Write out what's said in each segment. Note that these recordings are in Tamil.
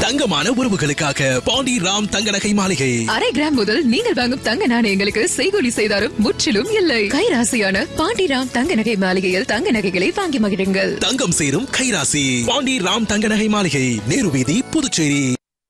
தங்கமான உறவுகளுக்காக பாண்டி ராம் தங்க நகை மாளிகை அரை கிராம் முதல் நீங்கள் வாங்கும் தங்க நாணயங்களுக்கு செய்கூலி செய்தாரும் முற்றிலும் இல்லை கைராசியான பாண்டிராம் தங்க நகை மாளிகையில் தங்க நகைகளை வாங்கி மகிழுங்கள் தங்கம் சேரும் கைராசி பாண்டி ராம் தங்க நகை மாளிகை நேரு வீதி புதுச்சேரி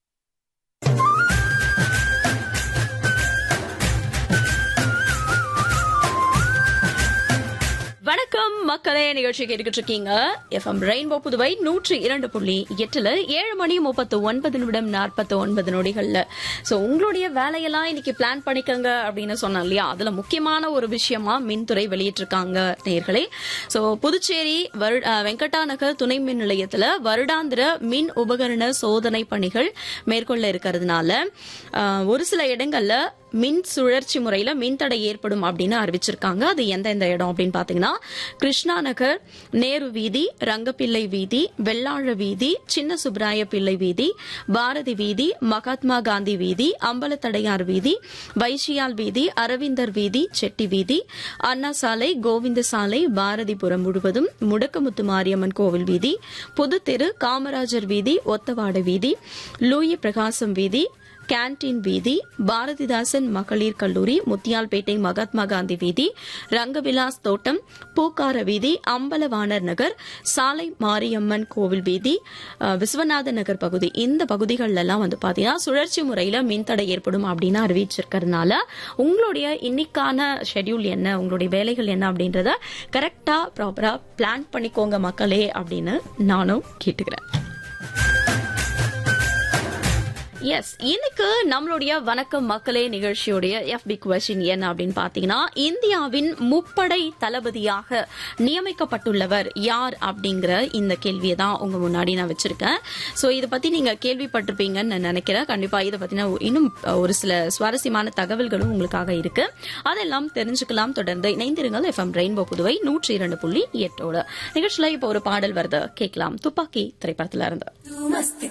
வணக்கம் மக்களே நிகழ்ச்சி கேட்டுக்கிட்டு இருக்கீங்க எஃப்எம் ரெயின்போ புதுவை நூற்றி இரண்டு புள்ளி எட்டுல ஏழு மணி முப்பத்து ஒன்பது நிமிடம் நாற்பத்து ஒன்பது நொடிகள்ல சோ உங்களுடைய வேலையெல்லாம் இன்னைக்கு பிளான் பண்ணிக்கங்க அப்படின்னு சொன்னோம் இல்லையா அதுல முக்கியமான ஒரு விஷயமா மின்துறை வெளியிட்டிருக்காங்க நேர்களே சோ புதுச்சேரி வருட- அஹ், வெங்கடா நகர் துணை மின் நிலையத்துல வருடாந்திர மின் உபகரண சோதனை பணிகள் மேற்கொள்ள இருக்கிறதுனால அஹ், ஒரு சில இடங்கள்ல மின் சுழற்சி முறையில மின்தடை ஏற்படும் அப்படின்னு அறிவிச்சிருக்காங்க அது எந்தெந்த இடம் அப்படின்னு பாத்தீங்கன்னா கிருஷ்ணா நகர் நேரு வீதி ரங்கப்பிள்ளை வீதி வெள்ளாழ வீதி சின்ன சுப்ராய பிள்ளை வீதி பாரதி வீதி மகாத்மா காந்தி வீதி அம்பலத்தடையார் வீதி வைஷியால் வீதி அரவிந்தர் வீதி செட்டி வீதி அண்ணா சாலை கோவிந்த சாலை பாரதிபுரம் முழுவதும் முடக்கமுத்து மாரியம்மன் கோவில் வீதி புதுத்தெரு காமராஜர் வீதி ஒத்தவாட வீதி லூயி பிரகாசம் வீதி கேன்டீன் வீதி பாரதிதாசன் மகளிர் கல்லூரி முத்தியால்பேட்டை மகாத்மா காந்தி வீதி ரங்கவிலாஸ் தோட்டம் பூக்கார வீதி அம்பலவாணர் நகர் சாலை மாரியம்மன் கோவில் வீதி அஹ், விஸ்வநாத நகர் பகுதி இந்த பகுதிகள் எல்லாம் வந்து பாத்தீங்கன்னா சுழற்சி முறையில மின்தடை ஏற்படும் அப்படின்னு அறிவிச்சிருக்கிறதுனால உங்களுடைய இன்னைக்கான ஷெட்யூல் என்ன உங்களுடைய வேலைகள் என்ன அப்படின்றத கரெக்டா ப்ராப்பரா பிளான் பண்ணிக்கோங்க மக்களே அப்படின்னு நானும் கேட்டுக்கிறேன் எஸ் இன்னைக்கு நம்மளுடைய வணக்கம் மக்களே நிகழ்ச்சியுடைய எஃபி கொஸ்டின் என்ன அப்படின்னு பாத்தீங்கன்னா இந்தியாவின் முப்படை தளபதியாக நியமிக்கப்பட்டுள்ளவர் யார் அப்படிங்கிற இந்த கேள்வியை தான் உங்க முன்னாடி நான் வச்சிருக்கேன் சோ இதை பத்தி நீங்க கேள்விப்பட்டிருப்பீங்கன்னு நான் நினைக்கிறேன் கண்டிப்பா இதை பத்தின இன்னும் ஒரு சில சுவாரஸ்யமான தகவல்களும் உங்களுக்காக இருக்கு அதெல்லாம் தெரிஞ்சுக்கலாம் தொடர்ந்து இணைந்திருங்கள் எஃப்எம் ரெயின்போ புதுவை நூற்றி இரண்டு புள்ளி எட்டோட நிகழ்ச்சியில இப்போ ஒரு பாடல் வருது கேட்கலாம் துப்பாக்கி திரைப்படத்துல இருந்து